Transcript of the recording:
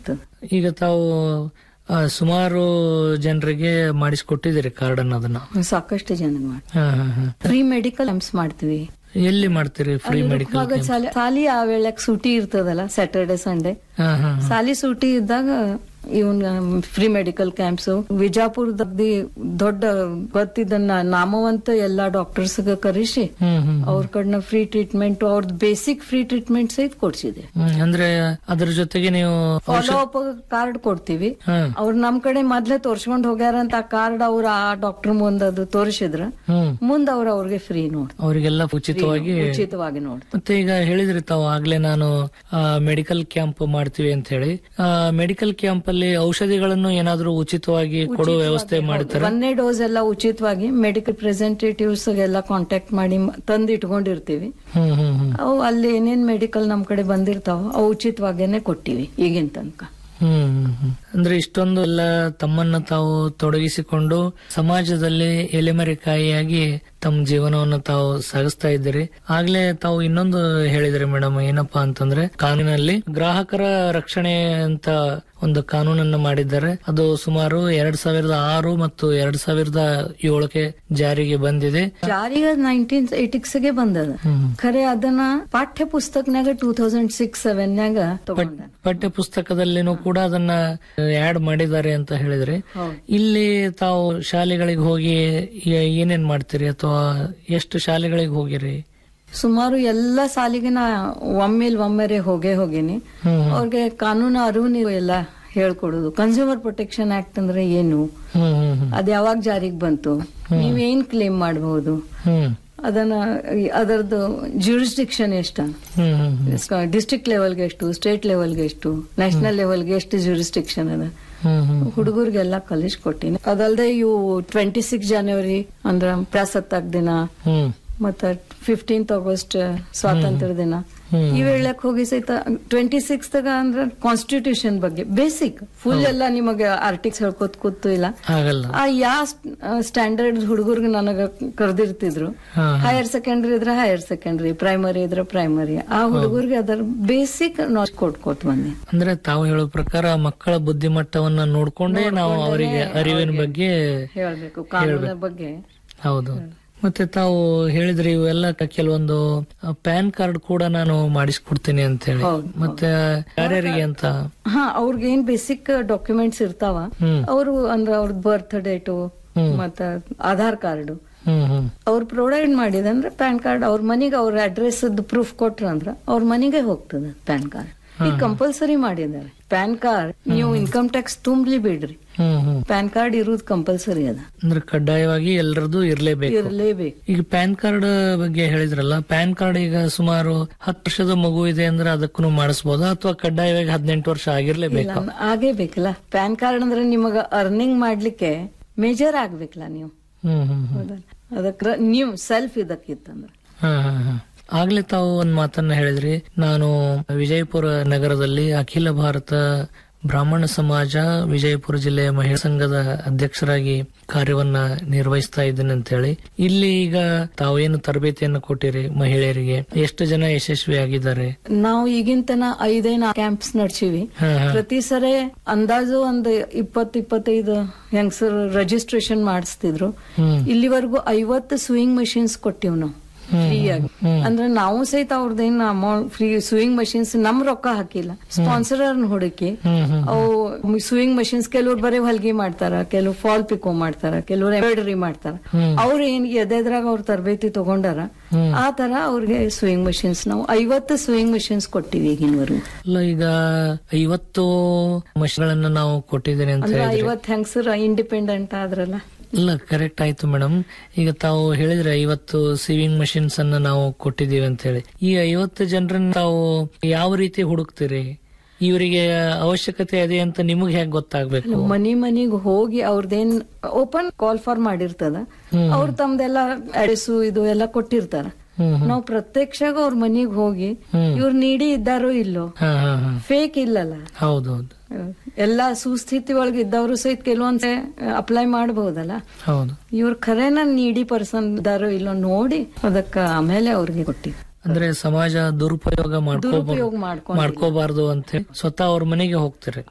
ಇರ್ತದೆ ಈಗ ತಾವು ಆ, ಸುಮಾರು ಜನರಿಗೆ ಮಾಡಿಸ್ಕೊಟ್ಟಿದ್ದೀರಿ ಕಾರ್ಡ್ ಅನ್ನೋದನ್ನ ಸಾಕಷ್ಟು ಜನ ಮಾಡಿ ಹಾ, ಹಾ, ಹಾ. ಫ್ರೀ ಮೆಡಿಕಲ್ ಕ್ಯಾಂಪ್ಸ್ ಮಾಡ್ತೀವಿ ಎಲ್ಲಿ ಮಾಡ್ತೀರಿ ಫ್ರೀ ಮೆಡಿಕಲ್ ಇವಾಗ ಸಾಲಿ- ಸಾಲಿ ಆ ವೇಳೆಗ್ ಸೂಟಿ ಇರ್ತದಲ್ಲ ಸ್ಯಾಟರ್ಡೆ ಸಂಡೇ ಹಾ ಹಾ ಸಾಲಿ ಸೂಟಿ ಇದ್ದಾಗ ಇವನ್ ಫ್ರೀ ಮೆಡಿಕಲ್ ಕ್ಯಾಂಪ್ಸ್ ವಿಜಾಪುರದಲ್ಲಿ ದೊಡ್ಡ ಗೊತ್ತಿದ್ದ ನಾ- ನಾಮವಂತ ಎಲ್ಲಾ ಡಾಕ್ಟರ್ಸ್ ಕರೆಸಿ ಹ್ಮ್ ಹ್ಮ್ ಅವ್ರ ಕಡೆನ ಫ್ರೀ ಟ್ರೀಟ್ಮೆಂಟ್ ಅವ್ರದ್ದು ಬೇಸಿಕ್ ಫ್ರೀ ಟ್ರೀಟ್ಮೆಂಟ್ ಸಹಿತ ಕೊಡ್ಸಿದೆ ಹ್ಮ್. ಅಂದ್ರೆ ಅದ್ರ ಜೊತೆಗೆ ನೀವು ಫಾಲೋ ಅಪ್ ಕಾರ್ಡ್ ಕೊಡ್ತೀವಿ ಹಾ ಅವ್ರು ನಮ್ ಕಡೆ ಮೊದ್ಲೇ ತೋರ್ಸ್ಕೊಂಡ್ ಹೋಗ್ಯಾರ ಅಂತ ಆ ಕಾರ್ಡ್ ಅವ್ರ ಆ ಡಾಕ್ಟರ್ ಮುಂದ್ ಅದು ತೋರಿಸಿದ್ರ ಹ್ಮ್ ಮುಂದ್ ಅವ್ರ ಅವ್ರಿಗೆ ಫ್ರೀ ನೋಡ್ ಅವರಿಗೆಲ್ಲ ಉಚಿತವಾಗಿ ಉಚಿತವಾಗಿ ನೋಡ್ ಮತ್ತೆ ಈಗ ಹೇಳಿದ್ರಿ ತಾವು ಆಗ್ಲೇ ನಾನು ಮೆಡಿಕಲ್ ಕ್ಯಾಂಪ್ ಮಾಡ್ತೀವಿ ಅಂತ ಹೇಳಿ ಮೆಡಿಕಲ್ ಕ್ಯಾಂಪ್ ಅಲ್ಲಿ ಔಷಧಿಗಳನ್ನು ಏನಾದ್ರೂ ಉಚಿತವಾಗಿ ಕೊಡೋ ವ್ಯವಸ್ಥೆ ಮಾಡ್ತಾರೆ ಒಂದನೇ ಡೋಸ್ ಎಲ್ಲ ಉಚಿತವಾಗಿ ಮೆಡಿಕಲ್ ಪ್ರೆಸೆಂಟೇಟಿವ್ಸ್ ಎಲ್ಲ ಕಾಂಟ್ಯಾಕ್ಟ್ ಮಾಡಿ ಮ- ತಂದು ಇಟ್ಕೊಂಡಿರ್ತೀವಿ ಹ್ಮ್ ಹ್ಮ್ ಹ್ಮ್ ಅವು ಅಲ್ಲಿ ಏನೇನ್ ಮೆಡಿಕಲ್ ನಮ್ ಕಡೆ ಬಂದಿರ್ತಾವ ಅವು ಉಚಿತವಾಗೇನೆ ಕೊಟ್ಟಿವಿ ಈಗಿನ ತನಕ ಹ್ಮ್ ಹ್ಮ್, ಹ್ಮ್. ಅಂದ್ರೆ ಇಷ್ಟೊಂದು ಎಲ್ಲ ತಮ್ಮನ್ನ ತಾವು ತೊಡಗಿಸಿಕೊಂಡು ಸಮಾಜದಲ್ಲಿ ಎಲೆಮರೆಕಾಯಿಯಾಗಿ ತಮ್ಮ ಜೀವನವನ್ನು ತಾವು ಸಾಗಿಸ್ತಾ ಇದ್ದೀರಿ ಆಗ್ಲೇ ತಾವು ಇನ್ನೊಂದು ಹೇಳಿದ್ರಿ ಮೇಡಮ್ ಏನಪ್ಪಾ ಅಂತಂದ್ರೆ ಕಾನೂನಲ್ಲಿ ಗ್ರಾಹಕರ ರಕ್ಷಣೆ ಅಂತ ಒಂದು ಕಾನೂನನ್ನು ಮಾಡಿದ್ದಾರೆ ಅದು ಸುಮಾರು ಎರಡ್ ಸಾವಿರದ ಆರು ಮತ್ತು ಎರಡ್ ಸಾವಿರದ ಏಳಕ್ಕೆ ಜಾರಿಗೆ ಬಂದಿದೆ ಜಾರಿಗೆ ನೈನ್ಟೀನ್ ಏಟಿಕ್ಸ್ಗೆ ಬಂದದ ಹ್ಮ್. ಖರೆ ಅದನ್ನ ಪಾಠ್ಯ ಪುಸ್ತಕನಾಗ ಟೂ ತೌಸಂಡ್ ಸಿಕ್ಸ್ ಸೆವೆನ್ ನಾಗ ತಗೊಂಡ ಪಠ್ಯ ಪುಸ್ತಕದಲ್ಲಿನೂ ಕೂಡ ಅದನ್ನ ಆಡ್ ಮಾಡಿದ್ದಾರೆ ಅಂತ ಹೇಳಿದ್ರಿ ಹೌದು. ಇಲ್ಲಿ ತಾವು ಶಾಲೆಗಳಿಗೆ ಹೋಗಿ ಏ- ಏನೇನ್ ಮಾಡ್ತೀರಿ ಅಥವಾ ಎಷ್ಟು ಶಾಲೆಗಳಿಗೆ ಹೋಗಿರಿ ಸುಮಾರು ಎಲ್ಲ ಸಾಲಿಗೆ ನಾ ಒಮ್ಮೆಲ್ ಒಮ್ಮೆರೆ ಹೋಗೇ ಹೋಗೇನಿ ಹ್ಮ್ ಅವ್ರಿಗೆ ಕಾನೂನು ಅರಿವು ನೀವು ಎಲ್ಲ ಹೇಳ್ಕೊಡುದು ಕನ್ಸ್ಯೂಮರ್ ಪ್ರೊಟೆಕ್ಷನ್ ಆಕ್ಟ್ ಅಂದ್ರೆ ಏನು ಹ್ಮ್ ಹ್ಮ್ ಹ್ಮ್ ಅದ್ ಯಾವಾಗ ಜಾರಿಗೆ ಬಂತು ನೀವೇನ್ ಕ್ಲೇಮ್ ಮಾಡಬಹುದು ಹ್ಮ್ ಅದನ್ನ ಅದರದ್ದು ಜ್ಯೂರಿಸ್ಡಿಕ್ಷನ್ ಎಷ್ಟ ಹ್ಮ್ ಹ್ಮ್ ಹ್ಮ್ ಡಿಸ್ಟ್ರಿಕ್ಟ್ ಲೆವೆಲ್ಗೆ ಎಷ್ಟು ಸ್ಟೇಟ್ ಲೆವೆಲ್ಗೆ ಎಷ್ಟು ನ್ಯಾಷನಲ್ ಲೆವೆಲ್ಗೆ ಎಷ್ಟು ಜ್ಯೂರಿಸ್ಡಿಕ್ಷನ್ ಅದ ಹ್ಮ್ ಹ್ಮ್ ಹುಡುಗರಿಗೆಲ್ಲ ಕಲಿಸ್ಕೊಟ್ಟಿನಿ ಅದಲ್ದೆ ಇವು ಟ್ವೆಂಟಿ ಸಿಕ್ಸ್ ಜನವರಿ ಅಂದ್ರ ಪ್ರಸತ್ತಾಕ್ ದಿನ ಹ್ಮ್ ಮತ್ತ ಫಿಫ್ಟೀನ್ತ್ ಆಗಸ್ಟ್ ಸ್ವಾತಂತ್ರ್ಯ ದಿನ ಹ್ಮ್. ಈ ವೇಳಕ್ ಹೋಗಿ ಸಹಿತ ಟ್ವೆಂಟಿ ಸಿಕ್ಸ್ ಅಂದ್ರೆ ಕಾನ್ಸ್ಟಿಟ್ಯೂಷನ್ ಬಗ್ಗೆ ಬೇಸಿಕ್ ಫುಲ್ ಎಲ್ಲ ನಿಮಗೆ ಆರ್ಟಿಕ್ಸ್ ಹೇಳ್ಕೊತ್ ಕೂತು ಇಲ್ಲ ಆಗಲ್ಲ ಆ ಯಾ ಸ್ಟ್ಯಾಂಡರ್ಡ್ ಹುಡುಗರ್ಗೆ ನನಗ ಕರೆದಿರ್ತಿದ್ರು ಹಾ ಹೈಯರ್ ಸೆಕೆಂಡರಿ ಇದ್ರೆ ಹೈಯರ್ ಸೆಕೆಂಡರಿ ಪ್ರೈಮರಿ ಇದ್ರೆ ಪ್ರೈಮರಿ ಆ ಹುಡುಗರಿಗೆ ಅದರ ಬೇಸಿಕ್ ನಾಲೆಜ್ ಕೊಟ್ಕೊಟ್ ಬಂದೆ ಅಂದ್ರೆ ತಾವು ಹೇಳೋ ಪ್ರಕಾರ ಮಕ್ಕಳ ಬುದ್ಧಿಮಟ್ಟವನ್ನ ನೋಡ್ಕೊಂಡೇ ನಾವು ಅವರಿಗೆ ಅರಿವಿನ ಬಗ್ಗೆ ಹೇಳ್ಬೇಕು ಕಾನೂನಿನ ಬಗ್ಗೆ ಹೌದು ಮತ್ತೆ ತಾವು ಹೇಳಿದ್ರಿ ಇವೆಲ್ಲ ಕೆಲವೊಂದು ಪ್ಯಾನ್ ಕಾರ್ಡ್ ಕೂಡ ನಾನು ಮಾಡಿಸ್ಕೊಡ್ತೀನಿ ಅಂತ ಹೇಳಿ ಹೌದು, ಮತ್ತೆ ಯಾರ್ಯಾರಿಗೆ ಅಂತ ಹಾ ಅವ್ರಿಗೆ ಏನ್ ಬೇಸಿಕ್ ಡಾಕ್ಯುಮೆಂಟ್ಸ್ ಇರ್ತಾವ ಹ್ಮ್ ಅವರು ಅಂದ್ರೆ ಅವ್ರದ್ದು ಬರ್ತ್ ಡೇಟು ಹ್ಮ್. ಮತ್ತ ಆಧಾರ್ ಕಾರ್ಡ್ ಹ್ಮ್ ಹ್ಮ್ ಅವ್ರು ಪ್ರೊವೈಡ್ ಮಾಡಿದಂದ್ರೆ ಪ್ಯಾನ್ ಕಾರ್ಡ್ ಅವ್ರ ಮನೆಗೆ ಅವ್ರ ಅಡ್ರೆಸ್ ಪ್ರೂಫ್ ಕೊಟ್ರ ಅಂದ್ರ ಅವ್ರ ಮನೆಗೆ ಹೋಗ್ತದೆ ಪ್ಯಾನ್ ಕಾರ್ಡ್ ಈಗ ಕಂಪಲ್ಸರಿ ಮಾಡಿದ್ದಾರೆ ಪ್ಯಾನ್ ಕಾರ್ಡ್ ನೀವು ಇನ್ಕಮ್ ಟ್ಯಾಕ್ಸ್ ತುಂಬಲಿ ಬಿಡ್ರಿ ಹ್ಮ್ ಹ್ಮ್ ಪ್ಯಾನ್ ಕಾರ್ಡ್ ಇರುವುದು ಕಂಪಲ್ಸರಿ ಅದ ಅಂದ್ರೆ ಕಡ್ಡಾಯವಾಗಿ ಎಲ್ಲರದು ಇರ್ಲೇಬೇಕು ಇರಲೇಬೇಕು ಈಗ ಪ್ಯಾನ್ ಕಾರ್ಡ್ ಬಗ್ಗೆ ಹೇಳಿದ್ರಲ್ಲ ಪ್ಯಾನ್ ಕಾರ್ಡ್ ಈಗ ಸುಮಾರು ಹತ್ತು ವರ್ಷದ ಮಗು ಇದೆ ಅಂದ್ರೆ ಅದಕ್ಕೂ ಮಾಡಿಸಬಹುದಾ ಅಥವಾ ಕಡ್ಡಾಯವಾಗಿ ಹದಿನೆಂಟು ವರ್ಷ ಆಗಿರ್ಲೇಬೇಕು ಇಲ್ಲ ಆಗೇ ಬೇಕಲ್ಲ ಪ್ಯಾನ್ ಕಾರ್ಡ್ ಅಂದ್ರೆ ನಿಮಗ ಅರ್ನಿಂಗ್ ಮಾಡ್ಲಿಕ್ಕೆ ಮೇಜರ್ ಆಗ್ಬೇಕಲ್ಲ ನೀವು ಹ್ಮ್ ಹ್ಮ್ ಹ್ಮ್ ಹೌದಲ್ಲ? ಅದಕ್ಕೆ ನೀವು ಸೆಲ್ಫ್ ಇದಕ್ಕಿತ್ತಂದ್ರೆ ಹಾ, ಹಾ, ಹಾ. ಆಗ್ಲೇ ತಾವು ಒಂದ್ ಮಾತನ್ನ ಹೇಳಿದ್ರಿ ನಾನು ವಿಜಯಪುರ ನಗರದಲ್ಲಿ ಅಖಿಲ ಭಾರತ ಬ್ರಾಹ್ಮಣ ಸಮಾಜ ವಿಜಯಪುರ ಜಿಲ್ಲೆಯ ಮಹಿಳಾ ಸಂಘದ ಅಧ್ಯಕ್ಷರಾಗಿ ಕಾರ್ಯವನ್ನ ನಿರ್ವಹಿಸ್ತಾ ಇದ್ದೇನೆ ಅಂತ ಹೇಳಿ ಇಲ್ಲಿ ಈಗ ತಾವೇನು ತರಬೇತಿಯನ್ನು ಕೊಟ್ಟಿರಿ ಮಹಿಳೆಯರಿಗೆ ಎಷ್ಟು ಜನ ಯಶಸ್ವಿಯಾಗಿದ್ದಾರೆ ನಾವು ಈಗಿನ ತನ ಐದೈದು ಕ್ಯಾಂಪ್ಸ್ ನಡ್ಸಿವಿ ಹಾ, ಹಾ. ಪ್ರತಿ ಸರಿ ಅಂದಾಜು ಒಂದು ಇಪ್ಪತ್ ಇಪ್ಪತ್ತೈದು ಹೆಂಗಸರು ರಿಜಿಸ್ಟ್ರೇಷನ್ ಮಾಡಿಸ್ತಿದ್ರು ಹ್ಮ್ ಇಲ್ಲಿವರೆಗೂ ಐವತ್ತು ಸ್ವಿಂಗ್ ಮಷಿನ್ಸ್ ಕೊಟ್ಟಿವ್ ನಾವು ಫ್ರೀ ಆಗಿ ಅಂದ್ರೆ ನಾವು ಸಹಿತ ಅವ್ರದ್ದೇನು ಅಮೌಂಟ್ ಫ್ರೀ ಸ್ವಿಂಗ್ ಮಷಿನ್ಸ್ ನಮ್ ರೊಕ್ಕ ಹಾಕಿಲ್ಲ ಸ್ಪಾನ್ಸರ್ ಹುಡುಕಿ ಹ್ಮ್ ಹ್ಮ್ ಅವು ಸ್ವಿಂಗ್ ಮಷಿನ್ಸ್ ಕೆಲವ್ರು ಬರೀ ಹೊಲಿಗೆ ಮಾಡ್ತಾರ ಕೆಲವು ಫಾಲ್ ಪಿಕೋ ಮಾಡ್ತಾರ ಕೆಲವ್ರು ಎಂಬ್ರಾಯ್ಡರಿ ಮಾಡ್ತಾರ ಹ್ಮ್. ಅವ್ರ ಏನ್ ಎದೆದ್ರಾಗ ಅವ್ರ ತರಬೇತಿ ತಗೊಂಡಾರ ಹ್ಮ್. ಆ ತರ ಅವ್ರಿಗೆ ಸ್ವಿಂಗ್ ಮಷಿನ್ಸ್ ನಾವು ಐವತ್ತು ಸ್ವಿಂಗ್ ಮಷಿನ್ಸ್ ಕೊಟ್ಟಿವಿ ಈಗಿನವರೆಗೂ ಅಲ್ಲ ಈಗ ಐವತ್ತು ಮಷಿನ್ಗಳನ್ನ ನಾವು ಕೊಟ್ಟಿದ್ದೇನೆ ಅಂತ ಅಂದ್ರೆ ಹೇಳಿದ್ರಿ ಐವತ್ ಹೆಂಗಸರ ಇಂಡಿಪೆಂಡೆಂಟ್ ಆದ್ರಲ್ಲ ಇಲ್ಲ ಕರೆಕ್ಟ್ ಆಯ್ತು ಮೇಡಮ್ ಈಗ ತಾವು ಹೇಳಿದ್ರೆ ಐವತ್ತು ಸಿವಿಂಗ್ ಮಷಿನ್ಸ್ ಅನ್ನ ನಾವು ಕೊಟ್ಟಿದೀವಿ ಅಂತ ಹೇಳಿ ಈ ಐವತ್ತು ಜನರನ್ನ ತಾವು ಯಾವ ರೀತಿ ಹುಡುಕ್ತೀರಿ ಇವರಿಗೆ ಅವಶ್ಯಕತೆ ಇದೆ ಅಂತ ನಿಮಗೆ ಹೇಗೆ ಗೊತ್ತಾಗ್ಬೇಕು ಮನಿ ಮನಿಗ್ ಹೋಗಿ ಅವ್ರದೇನ್ ಓಪನ್ ಕಾಲ್ ಫಾರ್ ಮಾಡಿರ್ತದ ಹ್ಮ್. ಅವ್ರ ತಮ್ದೆಲ್ಲ ಅಡ್ರೆಸ್ಸು ಇದು ಎಲ್ಲ ಕೊಟ್ಟಿರ್ತಾರ ಹ್ಮ್ ಹ್ಮ್. ನಾವು ಪ್ರತ್ಯಕ್ಷಾಗ ಅವ್ರ ಮನಿಗ್ ಹೋಗಿ ಹ್ಮ್. ಇವ್ರು ನೀಡಿ ಇದ್ದಾರೋ ಇಲ್ಲೋ ಹಾ ಹಾ ಹಾ ಫೇಕ್ ಇಲ್ಲಲ್ಲ ಹೌದೌದು ಎಲ್ಲಾ ಸುಸ್ಥಿತಿ ಒಳಗೆ ಇದ್ದವರು ಸಹಿತ ಕೆಲವೊಂದ್ಸೆ ಅಪ್ಲೈ ಮಾಡಬಹುದಲ್ಲ ಹೌದು ಇವ್ರ ಖರೇನ ನೀಡಿ ಪರ್ಸನ್ ಇದ್ದಾರೋ ಇಲ್ಲೋ ನೋಡಿ ಅದಕ್ಕ ಆಮೇಲೆ ಅವ್ರಿಗೆ ಕೊಟ್ಟಿವಿ ಅಂದ್ರೆ ಸಮಾಜ ದುರುಪಯೋಗ ಮಾಡ್ಕೋಬಾರ್ದು ದುರುಪಯೋಗ ಮಾಡ್ಕೊಂಡು ಮಾಡ್ಕೋಬಾರ್ದು ಅಂತ ಹೇಳಿ ಸ್ವತಃ ಅವ್ರ ಮನೆಗೆ ಹೋಗ್ತಾರೆ